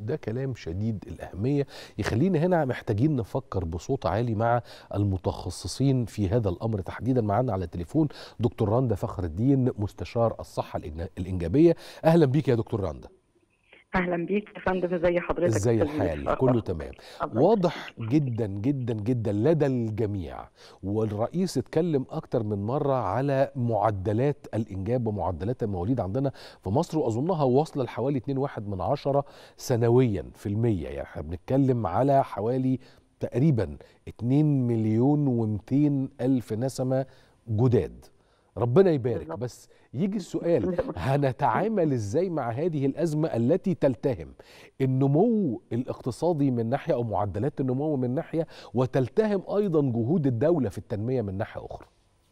ده كلام شديد الأهمية يخلينا هنا محتاجين نفكر بصوت عالي مع المتخصصين في هذا الأمر تحديدا معنا على التليفون دكتور رندا فخر الدين مستشار الصحة الإنجابية أهلا بيك يا دكتور رندا اهلا بيك يا فندم ازي حضرتك ازاي الحال كله تمام واضح جدا جدا جدا لدى الجميع والرئيس اتكلم اكتر من مره على معدلات الانجاب ومعدلات المواليد عندنا في مصر واظنها واصله لحوالي 2.1 من عشرة سنويا في المية يعني احنا بنتكلم على حوالي تقريبا 2 مليون و200 الف نسمه جداد ربنا يبارك بس يجي السؤال هنتعامل ازاي مع هذه الازمه التي تلتهم النمو الاقتصادي من ناحيه او معدلات النمو من ناحيه وتلتهم ايضا جهود الدوله في التنميه من ناحيه اخرى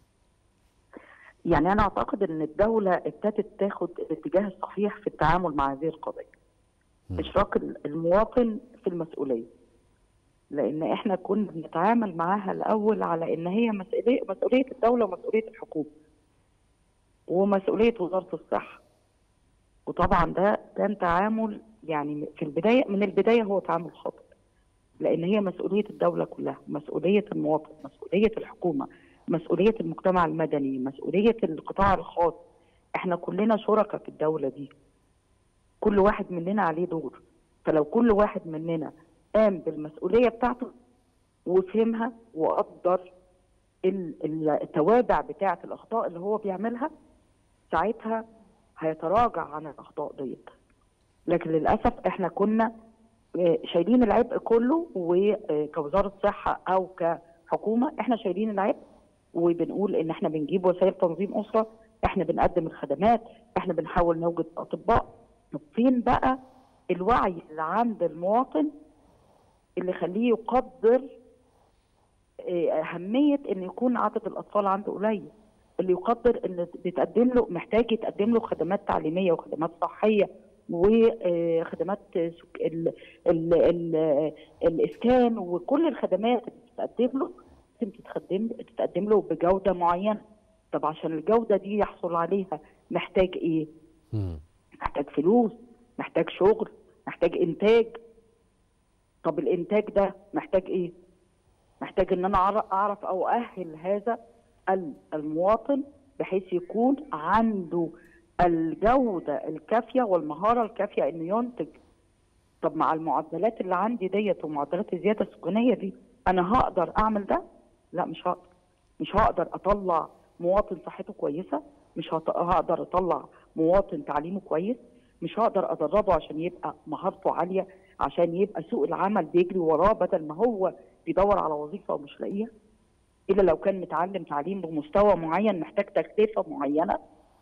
يعني انا اعتقد ان الدوله ابتدت تاخد الاتجاه الصحيح في التعامل مع هذه القضيه اشراك المواطن في المسؤوليه لان احنا كنا بنتعامل معاها الاول على ان هي مسؤوليه مسؤوليه الدوله ومسؤوليه الحكومه ومسؤوليه وزاره الصحه وطبعا ده كان تعامل يعني في البدايه من البدايه هو تعامل خاطئ لان هي مسؤوليه الدوله كلها مسؤوليه المواطن مسؤوليه الحكومه مسؤوليه المجتمع المدني مسؤوليه القطاع الخاص احنا كلنا شركاء في الدوله دي كل واحد مننا عليه دور فلو كل واحد مننا قام بالمسؤوليه بتاعته وفهمها وقدر التوابع بتاعه الاخطاء اللي هو بيعملها ساعتها هيتراجع عن الاخطاء ديت لكن للاسف احنا كنا شايلين العبء كله وكوزاره صحه او كحكومه احنا شايلين العبء وبنقول ان احنا بنجيب وسائل تنظيم اسره احنا بنقدم الخدمات احنا بنحاول نوجد اطباء طب فين بقى الوعي اللي عند المواطن اللي يخليه يقدر اهميه ان يكون عدد الاطفال عنده قليل اللي يقدر ان بيتقدم له محتاج يتقدم له خدمات تعليميه وخدمات صحيه وخدمات سك... ال... ال... ال... الاسكان وكل الخدمات اللي بتتقدم له لازم تتقدم تتقدم له بجوده معينه طب عشان الجوده دي يحصل عليها محتاج ايه؟ م. محتاج فلوس محتاج شغل محتاج انتاج طب الانتاج ده محتاج ايه؟ محتاج ان انا اعرف او اؤهل هذا المواطن بحيث يكون عنده الجودة الكافية والمهارة الكافية انه ينتج طب مع المعدلات اللي عندي ديت ومعدلات الزيادة السكانية دي انا هقدر اعمل ده؟ لا مش هقدر مش هقدر اطلع مواطن صحته كويسة مش هقدر اطلع مواطن تعليمه كويس مش هقدر ادربه عشان يبقى مهارته عالية عشان يبقى سوق العمل بيجري وراه بدل ما هو بيدور على وظيفة ومش لاقيها الا لو كان متعلم تعليم بمستوى معين محتاج تكلفه معينه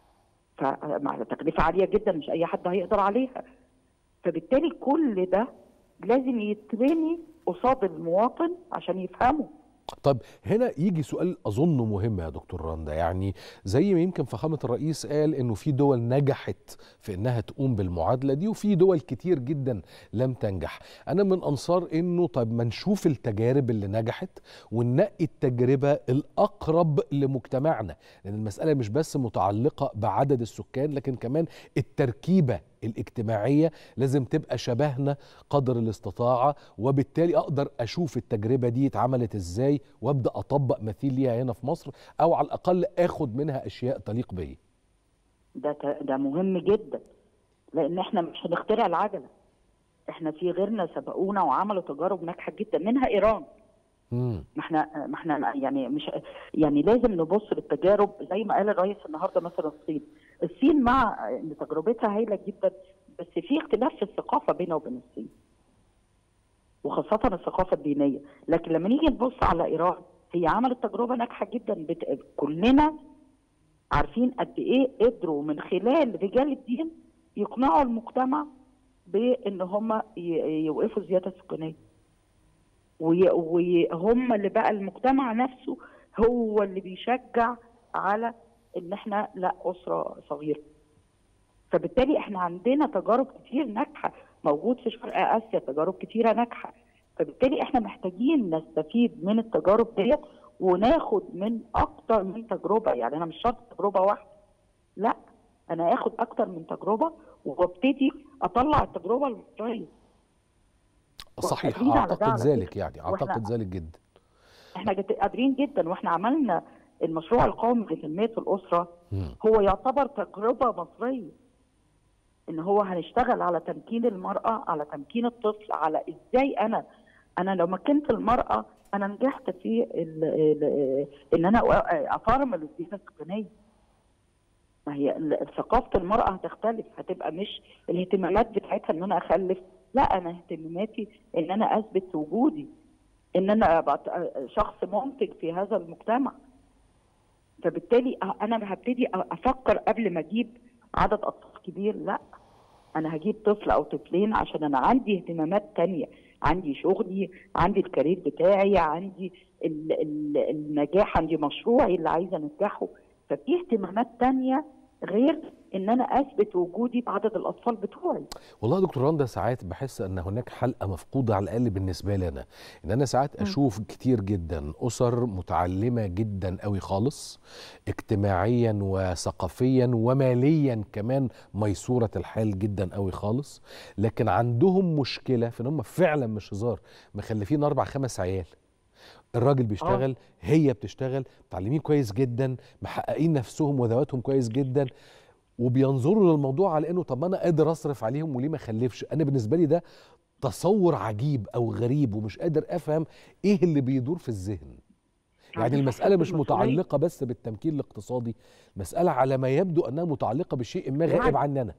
فمع تكلفه عاليه جدا مش اي حد هيقدر عليها فبالتالي كل ده لازم يتبني قصاد المواطن عشان يفهمه طب هنا يجي سؤال اظنه مهم يا دكتور رندا يعني زي ما يمكن فخامه الرئيس قال انه في دول نجحت في انها تقوم بالمعادله دي وفي دول كتير جدا لم تنجح انا من انصار انه طب ما نشوف التجارب اللي نجحت وننقي التجربه الاقرب لمجتمعنا لان المساله مش بس متعلقه بعدد السكان لكن كمان التركيبه الاجتماعيه لازم تبقى شبهنا قدر الاستطاعه وبالتالي اقدر اشوف التجربه دي اتعملت ازاي وابدا اطبق مثيل ليها هنا في مصر او على الاقل اخد منها اشياء تليق بيا ده ده مهم جدا لان احنا مش هنخترع العجله احنا في غيرنا سبقونا وعملوا تجارب ناجحه جدا منها ايران ما احنا ما احنا يعني مش يعني لازم نبص للتجارب زي ما قال الرئيس النهارده مثلا الصين الصين مع ان تجربتها هايله جدا بس في اختلاف في الثقافه بينها وبين الصين وخاصه الثقافه الدينيه لكن لما نيجي نبص على ايران هي عملت تجربه ناجحه جدا بت... كلنا عارفين قد ايه قدروا من خلال رجال الدين يقنعوا المجتمع بان هم يوقفوا الزياده السكانيه وهم اللي بقى المجتمع نفسه هو اللي بيشجع على ان احنا لا اسره صغيره فبالتالي احنا عندنا تجارب كتير ناجحه موجود في شرق اسيا تجارب كتيره ناجحه فبالتالي احنا محتاجين نستفيد من التجارب ديت وناخد من اكتر من تجربه يعني انا مش شرط تجربه واحده لا انا اخد اكتر من تجربه وابتدي اطلع التجربه المصريه صحيح قادرين على ده اعتقد على ذلك يعني اعتقد ذلك جدا احنا جد- قادرين جدا واحنا عملنا المشروع القومي لتنميه الاسره مم. هو يعتبر تجربه مصريه ان هو هنشتغل على تمكين المراه على تمكين الطفل على ازاي انا انا لو مكنت المراه انا نجحت في ال ال ان انا أ- افرمل الزياده السكانيه ما هي ال- ثقافه المراه هتختلف هتبقى مش الاهتمامات بتاعتها ان انا اخلف لا انا اهتماماتي ان انا اثبت وجودي ان انا ابقى شخص منتج في هذا المجتمع فبالتالي انا هبتدي افكر قبل ما اجيب عدد اطفال كبير لا انا هجيب طفل او طفلين عشان انا عندي اهتمامات تانية عندي شغلي عندي الكارير بتاعي عندي ال ال النجاح عندي مشروعي اللي عايزه انجحه ففي اهتمامات تانية غير ان انا اثبت وجودي بعدد الاطفال بتوعي والله يا دكتور رندا ساعات بحس ان هناك حلقه مفقوده على الاقل بالنسبه لي انا ان انا ساعات اشوف كتير جدا اسر متعلمه جدا قوي خالص اجتماعيا وثقافيا وماليا كمان ميسوره الحال جدا قوي خالص لكن عندهم مشكله في ان هم فعلا مش هزار مخلفين اربع خمس عيال الراجل بيشتغل هي بتشتغل متعلمين كويس جدا محققين نفسهم وذواتهم كويس جدا وبينظروا للموضوع على انه طب ما انا قادر اصرف عليهم وليه ما اخلفش انا بالنسبه لي ده تصور عجيب او غريب ومش قادر افهم ايه اللي بيدور في الذهن يعني عندك المساله مش إحساس بالمسؤولية. متعلقه بس بالتمكين الاقتصادي مساله على ما يبدو انها متعلقه بشيء ما غائب يعني- عننا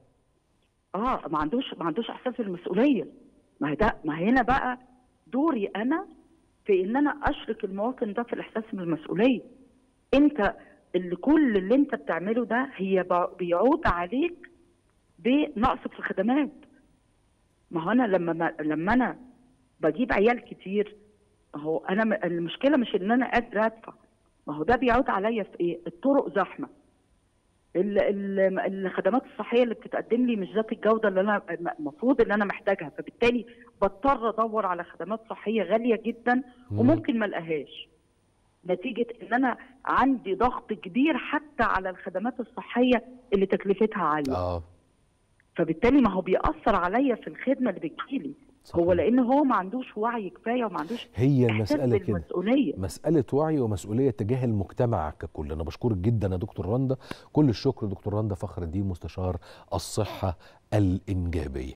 اه ما عندوش ما عندوش احساس بالمسؤوليه ما هي ده ما هنا بقى دوري انا في ان انا اشرك المواطن ده في الاحساس بالمسؤوليه انت اللي كل اللي انت بتعمله ده هي ب- بيعود عليك بنقص في الخدمات ما هو انا لما ما لما انا بجيب عيال كتير ما هو انا م- المشكله مش ان انا قادره ادفع ما هو ده بيعود عليا في ايه الطرق زحمه ال- ال- الخدمات الصحيه اللي بتتقدم لي مش ذات الجوده اللي انا المفروض ان انا محتاجها فبالتالي بضطر ادور على خدمات صحيه غاليه جدا وممكن ما الاقيهاش نتيجه ان انا عندي ضغط كبير حتى على الخدمات الصحيه اللي تكلفتها عاليه اه فبالتالي ما هو بيأثر عليا في الخدمه اللي بتجيلي هو صحيح. لان هو ما عندوش وعي كفايه وما عندوش هي احساس المساله كده بالمسؤوليه مسألة وعي ومسؤولية تجاه المجتمع ككل أنا بشكرك جدا يا دكتور رندا كل الشكر دكتور رندا فخر الدين مستشار الصحة الإنجابية